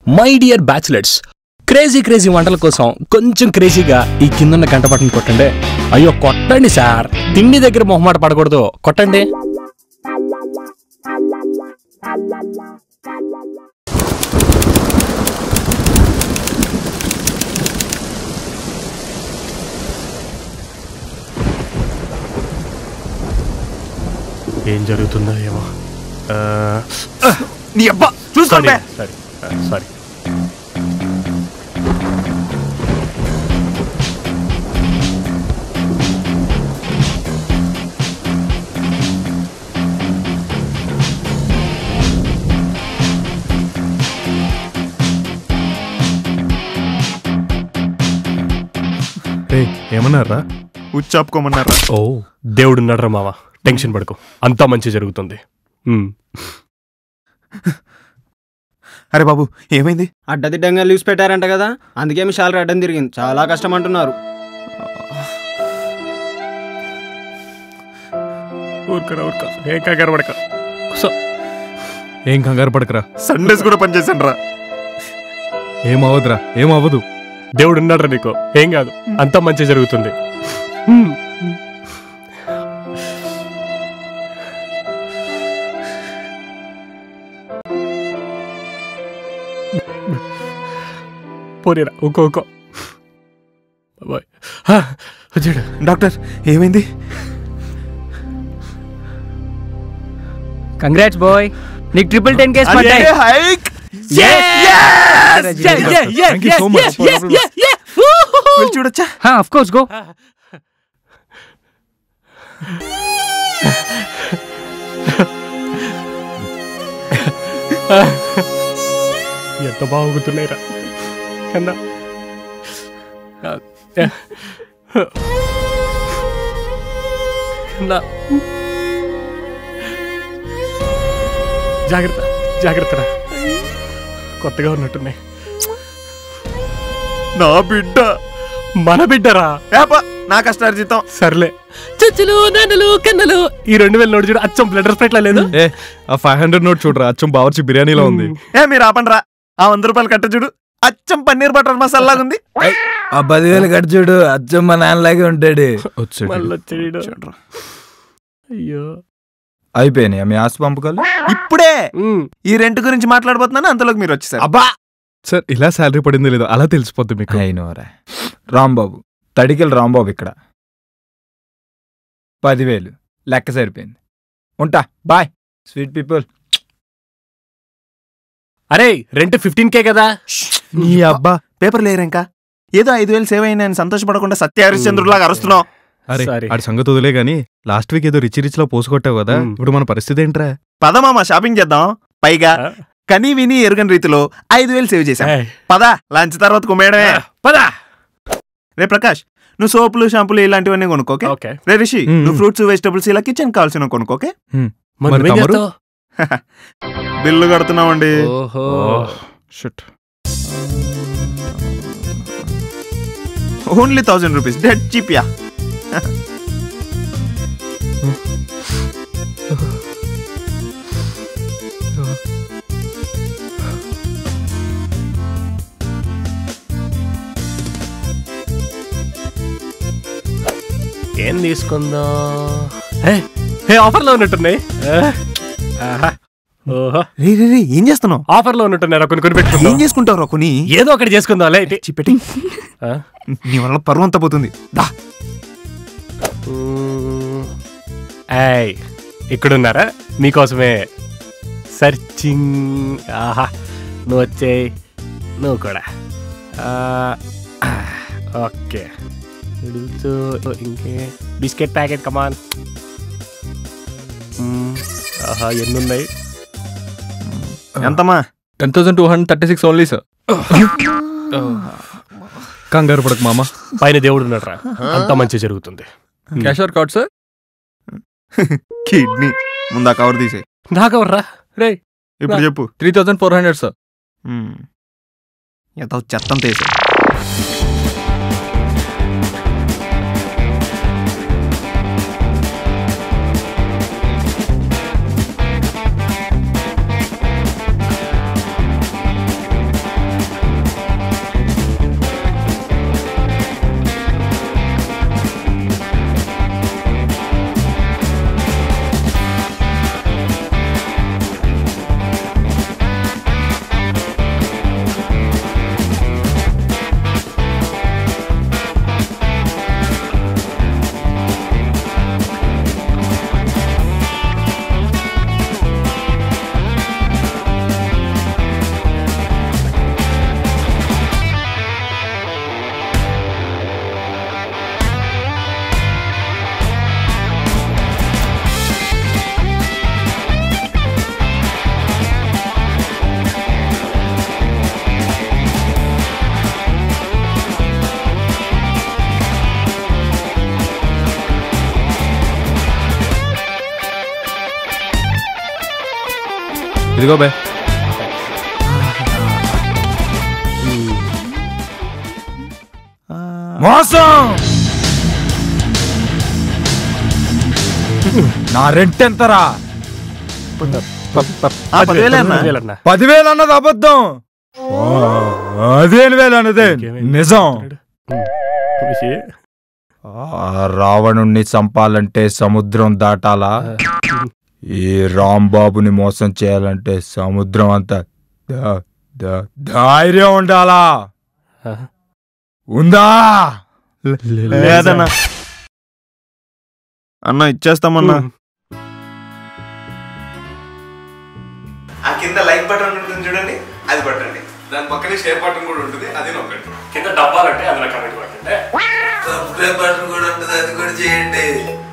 My dear bachelors crazy crazy వంటల కోసం కొంచెం క్రేజీగా ఈ కిందన్న గంట బటన్ కొట్టండి అయ్యో కొట్టండి సార్ తిండి దగ్గర మొహమాట పడకూడదు కొట్టండి ఏం జరుగుతుందో ఏమో నీ అబ్బా చూసుకోండి సారీ సారీ ఏయ్, ఏమన్నారా ఉచ్చాపుకోమన్నారా ఓ దేవుడున్నాడ్రా మావా టెన్షన్ పడుకో అంతా మంచి జరుగుతుంది ఉమ్. అరే బాబు ఏమైంది అడ్డదిడ్డంగా లీవ్స్ పెట్టారంట కదా అందుకే మీ శాలరీ అడ్డం తిరిగింది చాలా కష్టం అంటున్నారు ఊరుకోరా ఊరుకో ఏ కంగారు పడక సో ఏం కంగారు పడకరా సండేస్ కూడా పనిచేసాను రా ఏం అవ్వదురా ఏం అవ్వదు దేవుడు ఉన్నాడ్రా నీకు ఏం కాదు అంతా మంచి జరుగుతుంది ఉమ్. పోనీరా ఊకో ఊకో బాయ్ వచ్చాడు డాక్టర్ ఏమైంది కంగ్రాట్స్ బాయ్ నీకు ట్రిపుల్ టెన్ కేస్ పడ్డాయి hike Thank you so much. వెళ్ళి చూడొచ్చా ఆఫ్ కోర్స్ గో ఎంత బాగుతున్నాయిరా కన్నా కన్నా జాగ్రత్త జాగ్రత్తరా కొత్తగా ఉన్నట్టున్నాయి నా బిడ్డ మన బిడ్డరా ఏపా నా కష్టార్జితం సర్లే చచ్చులు నన్నులు కన్నలు ఈ రెండు వేల నోటు చూడు అచ్చం బ్లడ్ స్ప్రెట్లా లేదు ఏ ఆ ఫైవ్ హండ్రెడ్ నోట్ చూడరా అచ్చం బావర్చి బిర్యానీలో ఉంది ఏ మీరు ఆపండి రా ఆ వంద రూపాయలు కట్ట చూడు అచ్చం పన్నీర్ బటర్ మసాలా ఉంది ఆ పదివేలు కట్టు చూడు అచ్చం మా నాన్నలాగే ఉంటాడు వచ్చాడు మళ్ళీ వచ్చాడు అయ్యో అయిపోయినాయి మీ ఆస్తి పంపకాలు ఇప్పుడే ఉమ్. ఈ రెంట్ గురించి మాట్లాడబోతున్నాను అంతలోకి మీరు వచ్చేసారు అబ్బా సార్ ఇలా శాలరీ పడిందో లేదో అలా తెలిసిపోద్ది మీకు అయినోరా రాంబాబు తడికెళ్ళి రాంబాబు ఇక్కడ పదివేలు లెక్క సరిపోయింది ఉంటా బాయ్ స్వీట్ పీపుల్ అరే రెంట్ ఫిఫ్టీన్ కే కదా నీ అబ్బా పేపర్ లేరు ఇంకా ఏదో ఐదు వేలు సేవ్ అయినాయని సంతోషపడకుండా సత్య హరిశ్చంద్రులాగా అరుస్తున్నావు అరే Sorry. ఆడి సంగతి వదిలే గానీ లాస్ట్ వీక్ ఏదో రిచ్ రిచ్ లో పోసుకొట్టావు కదా మ్. ఇప్పుడు మన పరిస్థితి ఏంట్రా పదమామ షాపింగ్ చేద్దాం పైగా ఆ? కనీ విని ఎరుగని రీతిలో ఐదు వేలు సేవ్ చేశాం ఏయ్, పద లంచ్ తర్వాత కుమ్మేయడమే పదా రే ప్రకాష్ నువ్వు సోపులు షాంపులు ఇలాంటివన్నీ కొనుక్కోకే ఓకే రే రిషి మ్మ్. నువ్వు ఫ్రూట్స్ వెజిటబుల్స్ ఇలా కిచెన్ కావాల్సిన కొనుక్కోకే మరి మరి నువ్వేం తమరు? చేస్తావ్? బిల్లు కడుతున్నామండి ఓహో shit only thousand rupees dead cheap yeah ఏం తీసుకుందాం ఏ, ఏ ఆఫర్లో ఉన్నట్టున్నాయి ఏ, ఆహా. ఓహో రే రే రే ఏం చేస్తున్నావు ఆఫర్లో ఉన్నట్టున్నారా కొన్ని కొన్ని ఏం పెట్టుకుందాం చేసుకుంటావు కొని ఏదో ఒకటి చేసుకుందాం లే చిపెట్టి ఆ? నీ వల్ల పరువు అంతా పోతుంది దా మ్మ్. ఏయ్ ఇక్కడున్నారా మీకోసమే సర్చింగ్ ఆహా నువ్వు వచ్చేయ్ నువ్వు కూడా ఆ, ఆ, ఓకే నూడిల్స్ ఇంకే బిస్కెట్ ప్యాకెట్ కమాన్ మ్మ్. ఆహా ఎన్ని ఉన్నాయి ఎంతమ్మా ten thousand two hundred thirty six only sir కంగారు పడక మామ పైన దేవుడు ఉన్నాడురా అంతా మంచి జరుగుతుంది cash or card sir kidney ముందా కవర్ తీసే నాకెవర్రా రే ఇప్పుడు చెప్పు three thousand four hundred sir ఎంత చెత్తంత వేసా ఇదిగో బే మోసం నా రెంట్ ఎంతరా ఆ, పదివేలే అన్న. పదివేలన్నా. పదివేలు అన్నది అబద్ధం పదిహేను వేలు అన్నదే నిజం విషి. ఆ రావణుణ్ణి చంపాలంటే సముద్రం దాటాలా ఈ రాంబాబుని మోసం చేయాలంటే సముద్రం అంతా ద- ద- ధైర్యం ఉండాలా ఆ. ఉందా లేదన్నా అన్న ఇచ్చేస్తామన్నా ఆ కింద లైక్ బటన్ ఉంటుంది చూడండి అది పట్టండి దాని పక్కనే షేర్ బటన్ కూడా ఉంటుంది అది నొక్కండి కింద డబ్బాలంటే అందులో కమెంట్ కొట్టండి సబ్స్క్రైబ్ బటన్ కూడా ఉంటుంది అది కూడా చేయండి